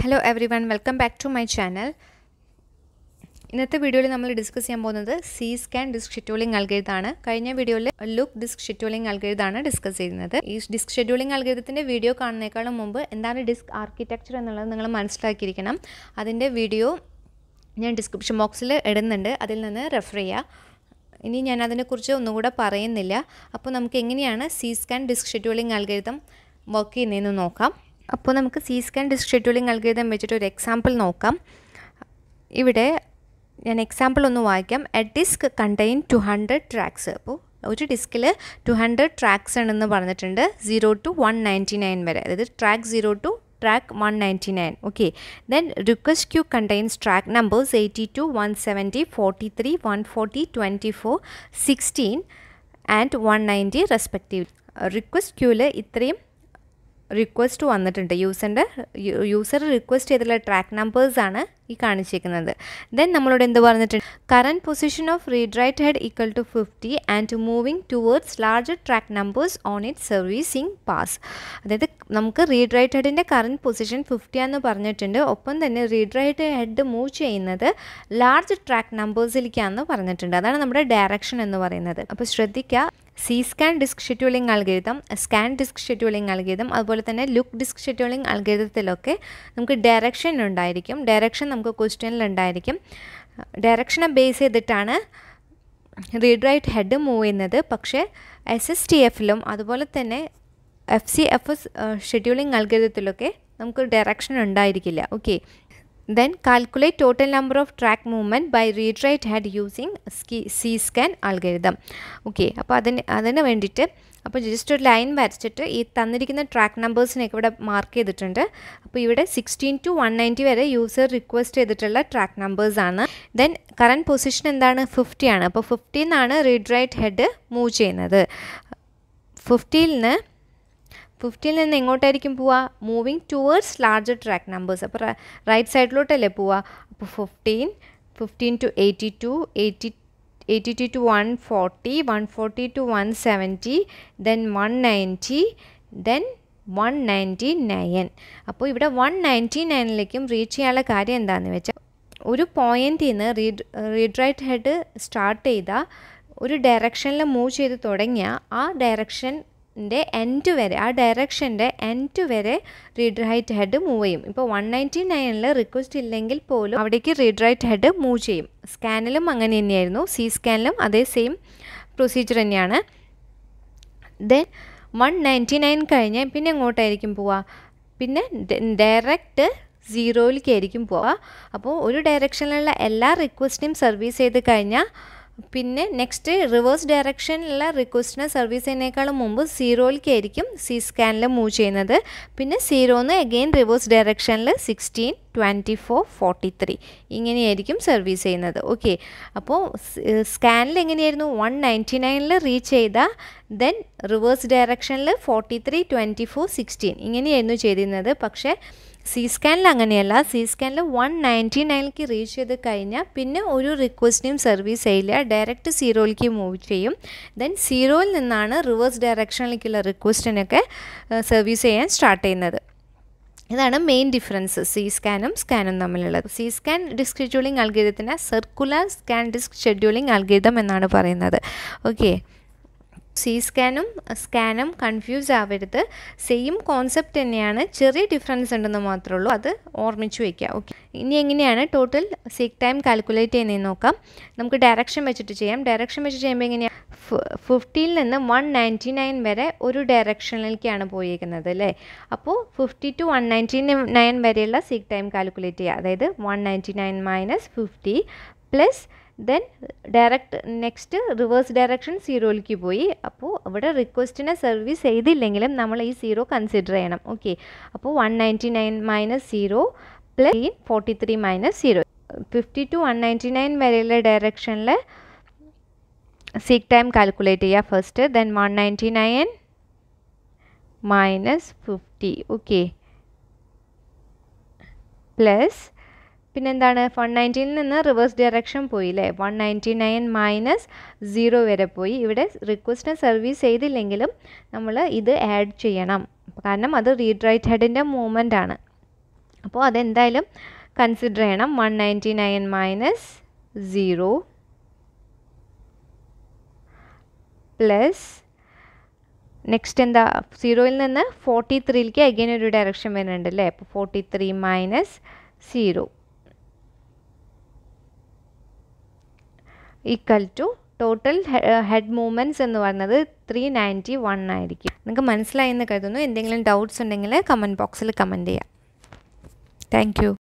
hello everyone welcome back to my channel ഇന്നത്തെ വീഡിയോയിൽ നമ്മൾ ഡിസ്കസ് ചെയ്യാൻ പോകുന്നത് സി സ്കാൻ ഡിസ്ക് ഷെഡ്യൂളിംഗ് അൽഗരിതാണ് കഴിഞ്ഞ വീഡിയോയിൽ ലുക്ക് ഡിസ്ക് ഷെഡ്യൂളിംഗ് അൽഗരിതാണ് ഡിസ്കസ് ചെയ്യുന്നത് ഈ ഡിസ്ക് ഷെഡ്യൂളിംഗ് അൽഗരിതത്തിൻ്റെ വീഡിയോ കാണുന്നേക്കാളും മുമ്പ് എന്താണ് ഡിസ്ക് ആർക്കിടെക്ചർ എന്നുള്ളത് നിങ്ങൾ മനസ്സിലാക്കിയിരിക്കണം അതിൻ്റെ വീഡിയോ ഞാൻ ഡിസ്ക്രിപ്ഷൻ ബോക്സിൽ ഇടുന്നുണ്ട് അതിൽ നിന്ന് റെഫർ ചെയ്യുക ഇനി ഞാൻ അതിനെക്കുറിച്ച് ഒന്നുകൂടെ പറയുന്നില്ല അപ്പോൾ നമുക്ക് എങ്ങനെയാണ് C scan disk scheduling algorithm work ചെയ്യുന്നതെന്ന് നോക്കാം അപ്പോൾ നമുക്ക് C scan disk scheduling algorithm വെച്ചിട്ട് ഒരു എക്സാമ്പിൾ നോക്കാം ഇവിടെ ഞാൻ എക്സാമ്പിൾ ഒന്ന് വായിക്കാം a disk contain two hundred tracks അപ്പോൾ ഒരു ഡിസ്കിൽ ടു ഹൺഡ്രഡ് ട്രാക്സ് ഉണ്ടെന്ന് പറഞ്ഞിട്ടുണ്ട് zero to one ninety nine വരെ അതായത് track zero to track 199 okay then request queue contains track numbers 82 170 43 140 24 16 and 190 respectively request ക്യൂവിൽ ഇത്രയും റിക്വസ്റ്റ് വന്നിട്ടുണ്ട് യൂസറിൻ്റെ യൂസർ റിക്വസ്റ്റ് ചെയ്തിട്ടുള്ള ട്രാക്ക് നമ്പേഴ്സാണ് ഈ കാണിച്ചിരിക്കുന്നത് ദെൻ നമ്മളോട് എന്ത് പറഞ്ഞിട്ടുണ്ട് current position of read write head equal to fifty and moving towards larger track numbers on it servicing pass അതായത് നമുക്ക് റീഡ് റൈറ്റ് ഹെഡിൻ്റെ കറൻറ്റ് പൊസിഷൻ ഫിഫ്റ്റി ആണെന്ന് പറഞ്ഞിട്ടുണ്ട് ഒപ്പം തന്നെ റീഡ് റൈറ്റ് ഹെഡ് മൂവ് ചെയ്യുന്നത് ലാർജ് ട്രാക്ക് നമ്പേഴ്സിലേക്കാണെന്ന് പറഞ്ഞിട്ടുണ്ട് അതാണ് നമ്മുടെ ഡയറക്ഷൻ എന്ന് പറയുന്നത് അപ്പോൾ ശ്രദ്ധിക്കുക C scan disk scheduling algorithm scan disk scheduling algorithm അതുപോലെ തന്നെ ലുക്ക് ഡിസ്ക് ഷെഡ്യൂളിംഗ് അൽഗരിതത്തിലൊക്കെ നമുക്ക് ഡയറക്ഷൻ ഉണ്ടായിരിക്കും ഡയറക്ഷൻ നമുക്ക് ക്വസ്റ്റ്യനിൽ ഉണ്ടായിരിക്കും ഡയറക്ഷനെ ബേസ് ചെയ്തിട്ടാണ് റീഡ് റൈറ്റ് ഹെഡ് മൂവ് ചെയ്യുന്നത് പക്ഷേ എസ് എസ് ടി എഫിലും അതുപോലെ തന്നെ F C F S scheduling അൽഗരിതത്തിലൊക്കെ നമുക്ക് ഡയറക്ഷൻ ഉണ്ടായിരിക്കില്ല okay then calculate total number of track movement by read write head using സ്കി സി സ്കാൻ അൽഗരിതം ഓക്കെ അപ്പോൾ അതിന് അതിന് വേണ്ടിയിട്ട് അപ്പോൾ ജസ്റ്റ് ഒരു ലൈൻ വരച്ചിട്ട് ഈ തന്നിരിക്കുന്ന ട്രാക്ക് നമ്പേഴ്സിനൊക്കെ ഇവിടെ മാർക്ക് ചെയ്തിട്ടുണ്ട് അപ്പോൾ ഇവിടെ സിക്സ്റ്റീൻ ടു വൺ നയൻറ്റി വരെ യൂസർ റിക്വസ്റ്റ് ചെയ്തിട്ടുള്ള ട്രാക്ക് നമ്പേഴ്സാണ് ദെൻ കറൻറ്റ് പൊസിഷൻ എന്താണ് ഫിഫ്റ്റി ആണ് അപ്പോൾ ഫിഫ്റ്റീന്നാണ് റീഡ് റൈറ്റ് ഹെഡ് മൂവ് ചെയ്യുന്നത് ഫിഫ്റ്റിയിൽ നിന്ന് ഫിഫ്റ്റിയിൽ നിന്ന് എങ്ങോട്ടായിരിക്കും പോവുക moving towards larger track numbers അപ്പോൾ റൈറ്റ് സൈഡിലോട്ടല്ലേ പോവുക അപ്പോൾ fifteen fifteen to eighty to eighty eighty to to one forty one forty to one seventy then one ninety then one ninety nine അപ്പോൾ ഇവിടെ വൺ നയൻറ്റി നയനിലേക്കും റീച്ച് ചെയ്യാനുള്ള കാര്യം എന്താണെന്ന് വെച്ചാൽ ഒരു പോയിന്റിൽ നിന്ന് read read write head start ചെയ്ത ഒരു ഡയറക്ഷനിൽ മൂവ് ചെയ്ത് തുടങ്ങിയ ആ ഡയറക്ഷൻ ൻ്റെ എൻഡ് വരെ ആ ഡയറക്ഷൻ്റെ എൻഡ് വരെ റീഡ് റൈറ്റ് ഹെഡ് മൂവ് ചെയ്യും ഇപ്പോൾ വൺ നയൻറ്റി നയനിൽ റിക്വസ്റ്റ് ഇല്ലെങ്കിൽ പോലും അവിടേക്ക് റീഡ് റൈറ്റ് ഹെഡ് മൂവ് ചെയ്യും സ്കാനിലും അങ്ങനെ തന്നെയായിരുന്നു സി സ്കാനിലും അതേ സെയിം പ്രൊസീജിയർ തന്നെയാണ് ദെൻ വൺ നയൻറ്റി നയൻ കഴിഞ്ഞ് പിന്നെ എങ്ങോട്ടായിരിക്കും പോവുക പിന്നെ ഡയറക്റ്റ് സീറോയിലേക്കായിരിക്കും പോവുക അപ്പോൾ ഒരു ഡയറക്ഷനിലുള്ള എല്ലാ റിക്വസ്റ്റിനും സർവീസ് ചെയ്ത് കഴിഞ്ഞാൽ പിന്നെ നെക്സ്റ്റ് റിവേഴ്സ് ഡയറക്ഷനിലുള്ള റിക്വസ്റ്റിനെ സർവീസ് ചെയ്യുന്നതിനേക്കാളും മുമ്പ് സീറോയിലേക്കായിരിക്കും സി സ്കാനിൽ മൂവ് ചെയ്യുന്നത് പിന്നെ സീറോന്ന് അഗെയിൻ റിവേഴ്സ് ഡയറക്ഷനിൽ sixteen twenty four forty three ഇങ്ങനെയായിരിക്കും സർവീസ് ചെയ്യുന്നത് ഓക്കെ അപ്പോൾ സ്കാനിൽ എങ്ങനെയായിരുന്നു വൺ നയൻറ്റി നയനിൽ റീച്ച് ചെയ്ത ദെൻ റിവേഴ്സ് ഡയറക്ഷനിൽ forty three twenty four sixteen ഇങ്ങനെയായിരുന്നു ചെയ്തിരുന്നത് പക്ഷേ സി സ്കാനിൽ അങ്ങനെയല്ല സി സ്കാനിൽ വൺ നയൻറ്റി നയനിലേക്ക് റീച്ച് ചെയ്ത് കഴിഞ്ഞാൽ പിന്നെ ഒരു റിക്വസ്റ്റിനും സർവീസ് ചെയ്യില്ല ഡയറക്റ്റ് സീറോയിലേക്ക് മൂവ് ചെയ്യും ദെൻ സീറോയിൽ നിന്നാണ് റിവേഴ്സ് ഡയറക്ഷനിലേക്കുള്ള റിക്വസ്റ്റിനൊക്കെ സർവീസ് ചെയ്യാൻ സ്റ്റാർട്ട് ചെയ്യുന്നത് ഇതാണ് മെയിൻ ഡിഫറൻസ് സി സ്കാനും സ്കാനും തമ്മിലുള്ളത് സി സ്കാൻ ഡിസ്ക് ഷെഡ്യൂളിംഗ് അൽഗരിതത്തിന് circular scan disk scheduling algorithm എന്നാണ് പറയുന്നത് ഓക്കെ സി സ്കാനും സ്കാനും കൺഫ്യൂസ് ആവരുത് സെയിം കോൺസെപ്റ്റ് തന്നെയാണ് ചെറിയ ഡിഫറൻസ് ഉണ്ടെന്ന് മാത്രമേ ഉള്ളൂ അത് ഓർമ്മിച്ച് വയ്ക്കുക ഓക്കെ ഇനി എങ്ങനെയാണ് ടോട്ടൽ സീക്ക് ടൈം കാൽക്കുലേറ്റ് ചെയ്യുന്നതെന്ന് നോക്കാം നമുക്ക് ഡയറക്ഷൻ വെച്ചിട്ട് ചെയ്യാം ഡയറക്ഷൻ വെച്ച് ചെയ്യുമ്പോൾ എങ്ങനെയാണ് ഫിഫ്റ്റിയിൽ നിന്ന് വൺ നയൻറ്റി നയൻ വരെ ഒരു ഡയറക്ഷനിലേക്കാണ് പോയിരിക്കുന്നത് അല്ലേ അപ്പോൾ fifty to one ninety nine വരെയുള്ള സീക്ക് ടൈം കാൽക്കുലേറ്റ് ചെയ്യുക അതായത് one ninety nine minus fifty plus then direct next reverse direction സീറോയിലേക്ക് പോയി അപ്പോൾ ഇവിടെ റിക്വസ്റ്റിനെ സർവീസ് ചെയ്തില്ലെങ്കിലും നമ്മൾ ഈ സീറോ കൺസിഡർ ചെയ്യണം ഓക്കെ അപ്പോൾ one ninety nine minus zero plus forty three minus zero fifty to one ninety nine വരെയുള്ള ഡയറക്ഷനിൽ സീക്ക് ടൈം കാൽക്കുലേറ്റ് ചെയ്യുക first then one ninety nine minus fifty okay plus പിന്നെന്താണ് one നയൻറ്റീനിൽ നിന്ന് reverse direction പോയി അല്ലേ one ninety nine minus zero വരെ പോയി ഇവിടെ റിക്വസ്റ്റിനെ സർവീസ് ചെയ്തില്ലെങ്കിലും നമ്മൾ ഇത് ആഡ് ചെയ്യണം കാരണം അത് റീഡ് റൈറ്റ് ഹെഡിൻ്റെ മൂവ്മെൻ്റ് ആണ് അപ്പോൾ അതെന്തായാലും കൺസിഡർ ചെയ്യണം one ninety nine minus zero plus next എന്താ സീറോയിൽ നിന്ന് ഫോർട്ടി ത്രീയിലേക്ക് അഗൈൻ ഒരു ഡയറക്ഷൻ വരുന്നുണ്ട് അല്ലേ അപ്പോൾ forty three minus zero equal to total head movements എന്ന് പറയുന്നത് ത്രീ നയൻറ്റി വൺ ആയിരിക്കും നിങ്ങൾക്ക് മനസ്സിലായെന്ന് കരുതുന്നു എന്തെങ്കിലും ഡൗട്ട്സ് ഉണ്ടെങ്കിൽ കമൻറ്റ് ബോക്സിൽ കമൻറ്റ് ചെയ്യാം താങ്ക്